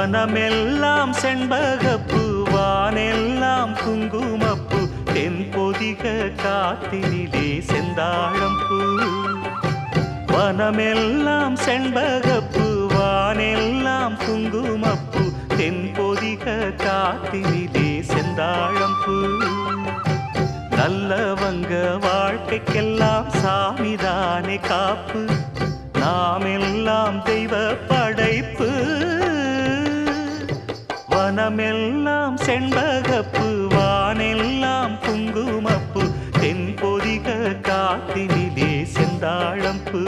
வனமெல்லாம் செண்பகப்பு வானெல்லாம் குங்குமப்பு தென்பொதிக காத்தினிலே செந்தாழம்பூ வனமெல்லாம் செண்பகப்பு வானெல்லாம் குங்குமப்பு தென்பொதிக காத்தினிலே செந்தாழம்பூ நல்லவங்க வாழ்க்கைக்கெல்லாம் சாமிதானே காப்பு நாம் எல்லாம் தெய்வ படைப்பு வனமெல்லாம் செண்பகப்பு வானெல்லாம் குங்குமப்பு தென்பொதிக காத்தினிலே செந்தாழம்பு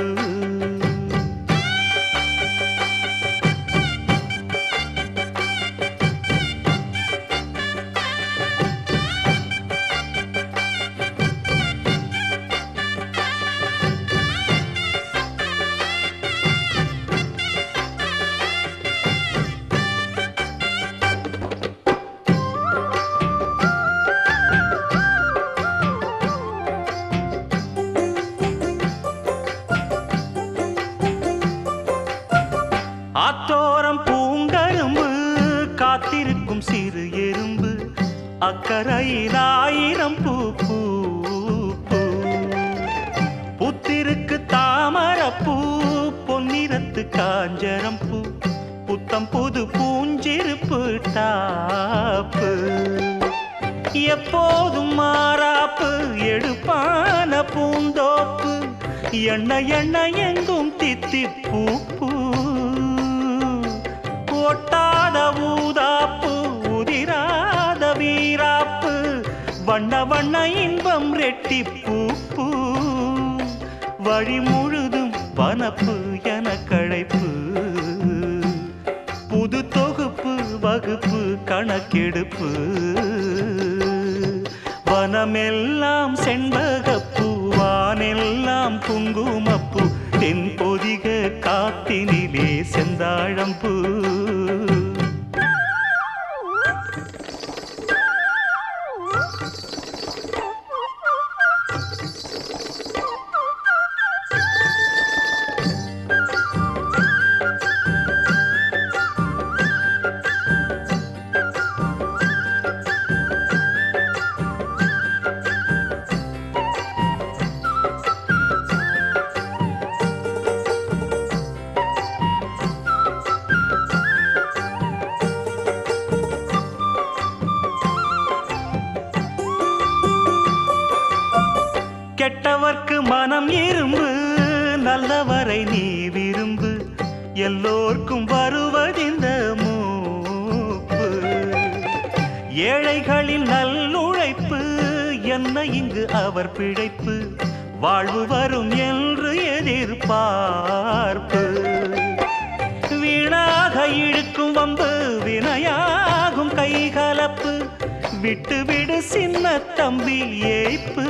ஆத்தோரம் பூங்கரும்பு காத்திருக்கும் சிறு எறும்பு அக்கறையில் ஆயிரம் பூ பூ பூ. புத்திருக்கு தாமரப்பூ பொன்னிறத்து காஞ்சரம் பூ புத்தம் புது பூஞ்சிருப்பு டாப்பு எப்போதும் மாறாப்பு எடுப்பான பூந்தோப்பு எண்ண எண்ண எங்கும் தித்தி பூ பூ ஒட்டாத ஊதாப்பு உதிராத வீராப்பு வண்ண வண்ண இன்பம் ரெட்டி பூ பூ வழி முழுதும் வனப்பு என கழைப்பு புது தொகுப்பு வகுப்பு கணக்கெடுப்பு வனமெல்லாம் செண்பகப்பூ வானெல்லாம் குங்குமப்பூ தென்பொதிக காத்தினிலே செந்தாழம்பூ கெட்டவர்க்கு மனம் இரும்பு நல்லவரை நீ விரும்பு எல்லோர்க்கும் வருவதிந்த மூப்பு ஏழைகளின் நல்லுழைப்பு என்ன இங்கு அவர் பிழைப்பு வாழ்வு வரும் என்று எதிர்பார்ப்பு வீணாக இழுக்கும் வம்பு வினையாகும் கைகலப்பு விட்டு விடு சின்ன தம்பி ஏய்ப்பு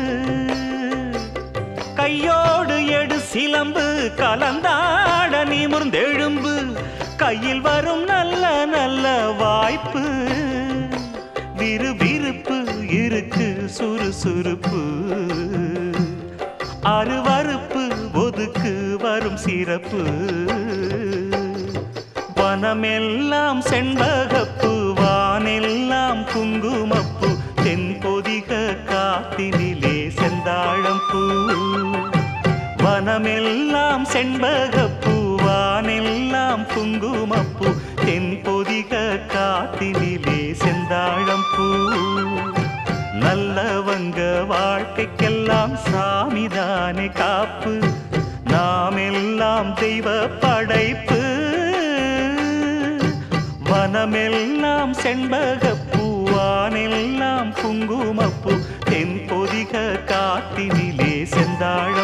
கையோடு எடு சிலம்பு கலந்தாட நிமிர்ந்தெழும்பு கையில் வரும் நல்ல நல்ல வாய்ப்பு விறுவிறுப்பு இருக்கு சுறுசுறுப்பு அருவறுப்பு ஒதுக்கு வரும் சிறப்பு வனமெல்லாம் செண்பகப்பு வானெல்லாம் குங்குமப்பு தென்பொதிக காத்தினிலே செந்தாழம்பூ வனமெல்லாம் செண்பகப்பூ வானெல்லாம் குங்குமப்பூ தென்பொதிக காத்தினிலே செந்தாழம்பூ நல்லவங்க வாழ்க்கைக்கெல்லாம் சாமிதானே காப்பு நாம் எல்லாம் தெய்வ படைப்பு வனமெல்லாம் செண்பகப்பூ வானெல்லாம் குங்குமப்பூ தென்பொதிக காத்தினிலே செந்தாழம்